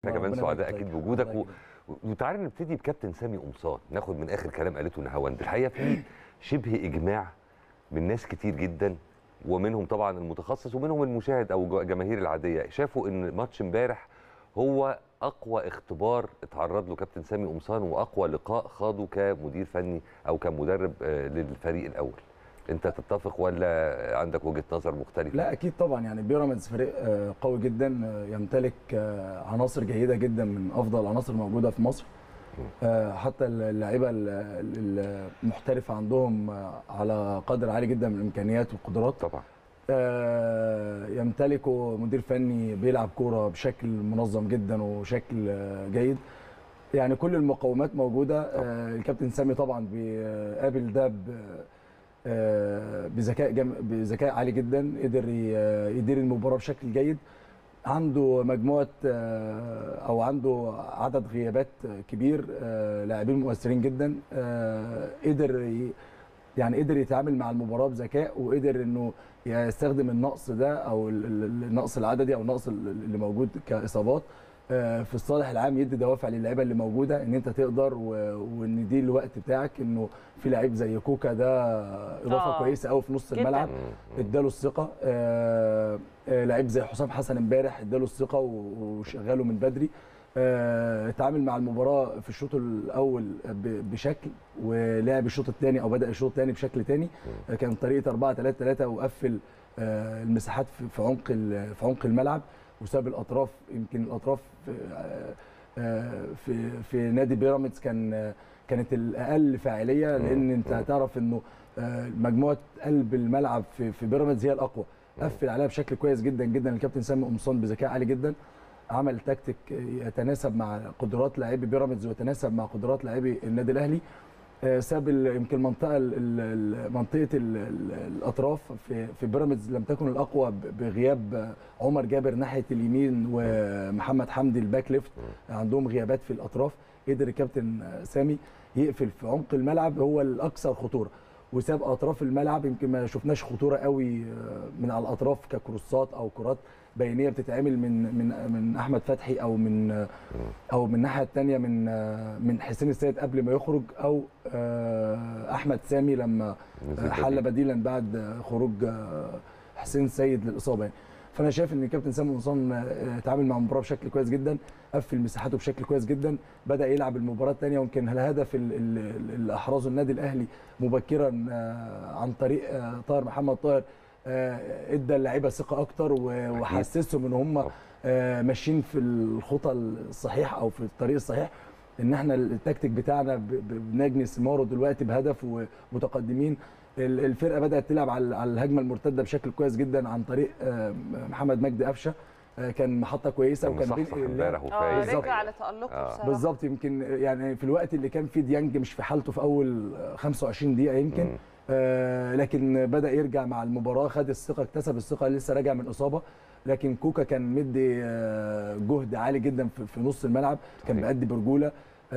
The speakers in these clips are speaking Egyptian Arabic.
احنا كمان ربنا سعداء يبارك اكيد فيك. بوجودك الله و... وتعالى نبتدي بكابتن سامي قمصان ناخد من اخر كلام قالته نهاوند الحقيقه في شبه اجماع من ناس كتير جدا ومنهم طبعا المتخصص ومنهم المشاهد او جو- الجماهير العاديه شافوا ان ماتش امبارح هو اقوى اختبار اتعرض له كابتن سامي قمصان واقوى لقاء خاضه كمدير فني او كمدرب آه، للفريق الاول انت تتفق ولا عندك وجهه نظر مختلفه لا اكيد طبعا يعني بيراميدز فريق آه، قوي جدا آه، يمتلك آه، عناصر جيده جدا من افضل العناصر الموجوده في مصر آه، حتى اللعيبه ال- المحترفه عندهم آه، على قدر عالي جدا من الامكانيات والقدرات طبعا آه، يمتلكوا مدير فني بيلعب كوره بشكل منظم جدا وشكل آه، جيد يعني كل المقومات موجوده آه، الكابتن سامي طبعا بيقابل ده ب- آه، بذكاء جم... بذكاء عالي جدا قدر ي- يدير المباراه بشكل جيد عنده مجموعه آه، او عنده عدد غيابات كبير آه، لاعبين مؤثرين جدا آه، قدر ي... يعني قدر يتعامل مع المباراه بذكاء وقدر انه يستخدم النقص ده او ال- ال- النقص العددي او النقص اللي موجود كاصابات آه، في الصالح العام يدي دوافع للعيبه اللي موجوده ان انت تقدر و- وان دي الوقت بتاعك انه في لعيب زي كوكا ده اضافه آه. كويسه قوي في نص جداً. الملعب اداله الثقه آه، آه، لعيب زي حسام حسن امبارح اداله الثقه و- وشغاله من بدري آه، اتعامل مع المباراه في الشوط الاول ب- بشكل ولعب الشوط الثاني او بدا الشوط الثاني بشكل ثاني كان طريقه 4 3 3 وقفل آه، المساحات في في عمق ال- في عمق الملعب وساب الاطراف يمكن الاطراف آه، آه، في في نادي بيراميدز كان آه، كانت الاقل فاعليه لان انت هتعرف انه آه، مجموعه قلب الملعب في في بيراميدز هي الاقوى قفل عليها بشكل كويس جدا جدا الكابتن سامي قمصان بذكاء عالي جدا عمل تكتيك يتناسب مع قدرات لاعبي بيراميدز ويتناسب مع قدرات لاعبي النادي الاهلي آه، ساب ال- يمكن المنطقه ال- ال- ال- منطقه ال- ال- الاطراف في في بيراميدز لم تكن الاقوى ب- بغياب آه، عمر جابر ناحيه اليمين ومحمد حمدي الباك ليفت عندهم غيابات في الاطراف قدر الكابتن آه، سامي يقفل في عمق الملعب هو الاكثر خطوره وساب اطراف الملعب يمكن ما شفناش خطوره قوي آه، من على الاطراف ككروسات او كرات بينيه بتتعمل من من من احمد فتحي او من آه، او من الناحيه الثانيه من آه، من حسين السيد قبل ما يخرج او آه، احمد سامي لما نزل آه، حل بدري. بديلا بعد آه، خروج آه، حسين السيد للاصابه يعني فانا شايف ان الكابتن سامي قمصان آه، اتعامل مع المباراه بشكل كويس جدا قفل مساحاته بشكل كويس جدا بدا يلعب المباراه الثانيه ويمكن الهدف ال- ال- اللي احرزه النادي الاهلي مبكرا آه، عن طريق آه، طاهر محمد طاهر آه، ادى اللعيبه ثقه اكتر و- وحسسهم ان هم آه، ماشيين في الخطى الصحيحه او في الطريق الصحيح ان احنا التكتيك بتاعنا ب- ب- بنجني ثماره دلوقتي بهدف ومتقدمين ال- الفرقه بدات تلعب على على الهجمه المرتده بشكل كويس جدا عن طريق آه، محمد مجدي قفشه آه، كان محطه كويسه كان وكان مصحصح بين- امبارح اه وفايز بالظبط. رجع لتألقه آه. بصراحه بالظبط يمكن يعني في الوقت اللي كان فيه ديانج مش في حالته في اول 25 دقيقه يمكن مم. آه لكن بدا يرجع مع المباراه خد الثقه اكتسب الثقه لسه راجع من اصابه لكن كوكا كان مدي آه جهد عالي جدا في, في نص الملعب كان صحيح. بيأدي برجوله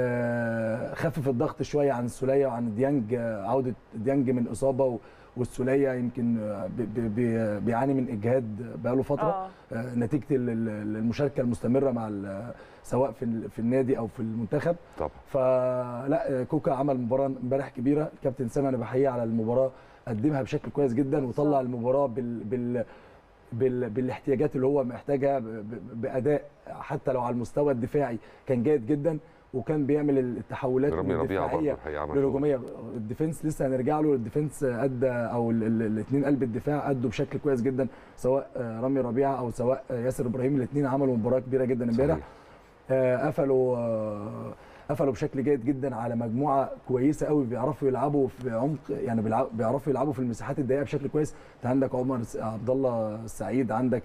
آه خفف الضغط شويه عن السوليه وعن ديانج آه عوده ديانج من اصابه و- والسوليه يمكن آه، بي- بي- بي- بيعاني من اجهاد بقاله فتره اه آه، نتيجه ال- ال- المشاركه المستمره مع ال- سواء في ال- في النادي او في المنتخب طبعا فلا آه، كوكا عمل مباراه امبارح كبيره الكابتن سامي انا بحييه على المباراه قدمها بشكل كويس جدا وطلع المباراه بال بال بال بالاحتياجات اللي هو محتاجها ب- ب- باداء حتى لو على المستوى الدفاعي كان جيد جدا وكان بيعمل التحولات رامي ربيعه برضه الدفاعيه الحقيقه عمل شغل. للهجوميه الديفنس لسه هنرجع له الديفنس ادى او الاثنين قلب الدفاع ادوا بشكل كويس جدا سواء آه، رامي ربيعه او سواء آه، ياسر ابراهيم الاثنين عملوا مباراه كبيره جدا امبارح صحيح. آه، قفلوا آه، قفلوا بشكل جيد جدا على مجموعه كويسه قوي بيعرفوا يلعبوا في عمق يعني بيلعب- بيعرفوا يلعبوا في المساحات الضيقه بشكل كويس انت عندك عمر س- عبد الله السعيد عندك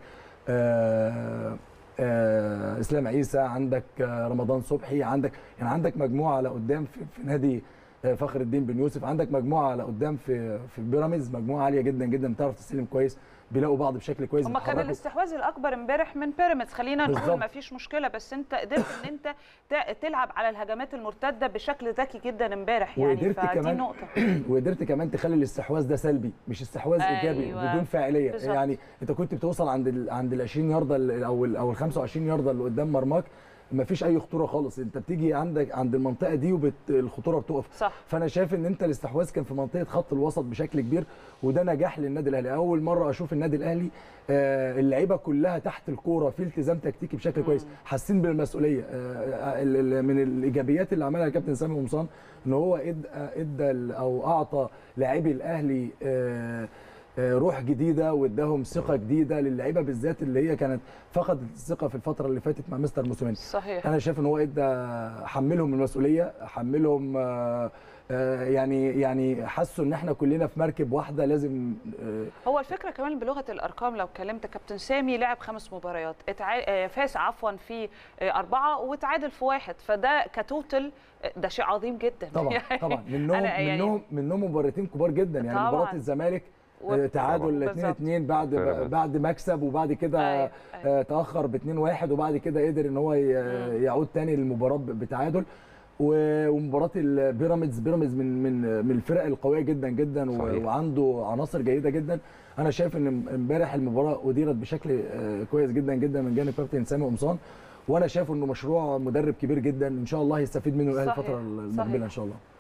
آه، آه، اسلام عيسى عندك آه، رمضان صبحي عندك يعني عندك مجموعه على قدام في, في نادي آه، فخر الدين بن يوسف عندك مجموعه على قدام في في بيراميدز مجموعه عاليه جدا جدا بتعرف تستلم كويس بيلاقوا بعض بشكل كويس هما كان بيتحركوا. الاستحواذ الاكبر امبارح من بيراميدز خلينا نقول بالظبط. ما فيش مشكله بس انت قدرت ان انت ت- تلعب على الهجمات المرتده بشكل ذكي جدا امبارح يعني وقدرت فدي كمان- نقطه وقدرت كمان تخلي الاستحواذ ده سلبي مش استحواذ أيوة. ايجابي بدون فاعليه بالظبط. يعني انت كنت بتوصل عند ال عند ال 20 يارده ال- او ال او ال 25 يارده اللي قدام مرماك ما فيش اي خطوره خالص انت بتيجي عندك عند المنطقه دي والخطوره بتقف صح فانا شايف ان انت الاستحواذ كان في منطقه خط الوسط بشكل كبير وده نجاح للنادي الاهلي اول مره اشوف النادي الاهلي آه، اللعيبه كلها تحت الكوره في التزام تكتيكي بشكل كويس حاسين بالمسؤوليه آه، ال- ال- من الايجابيات اللي عملها الكابتن سامي قمصان ان هو ادى ادى ال- او اعطى لاعبي الاهلي آه، آه، روح جديده واداهم ثقه جديده للعيبه بالذات اللي هي كانت فقدت الثقه في الفتره اللي فاتت مع مستر موسيماني صحيح انا شايف ان هو ادى حملهم المسؤوليه حملهم آه، آه، يعني يعني حسوا ان احنا كلنا في مركب واحده لازم آه، هو الفكره كمان بلغه الارقام لو كلمت كابتن سامي لعب خمس مباريات اتع... آه، فاز عفوا في آه، اربعه وتعادل في واحد فده كتوتل آه، ده شيء عظيم جدا طبعا يعني طبعا منهم أنا يعني- منهم منهم مباراتين كبار جدا يعني طبعاً. مباراه الزمالك و- آه، تعادل بالظبط. 2 2 بعد بيراميدز. بعد مكسب وبعد كده أيوة، أيوة. آه، تاخر ب 2 1 وبعد كده قدر ان هو ي- يعود تاني للمباراه ب- بتعادل و- ومباراه البيراميدز بيراميدز من من من الفرق القويه جدا جدا و- صحيح. وعنده عناصر جيده جدا انا شايف ان امبارح المباراه اديرت بشكل آه، كويس جدا جدا من جانب كابتن سامي قمصان وانا شايف انه مشروع مدرب كبير جدا ان شاء الله يستفيد منه الاهلي صحيح، الفتره صحيح. المقبله ان شاء الله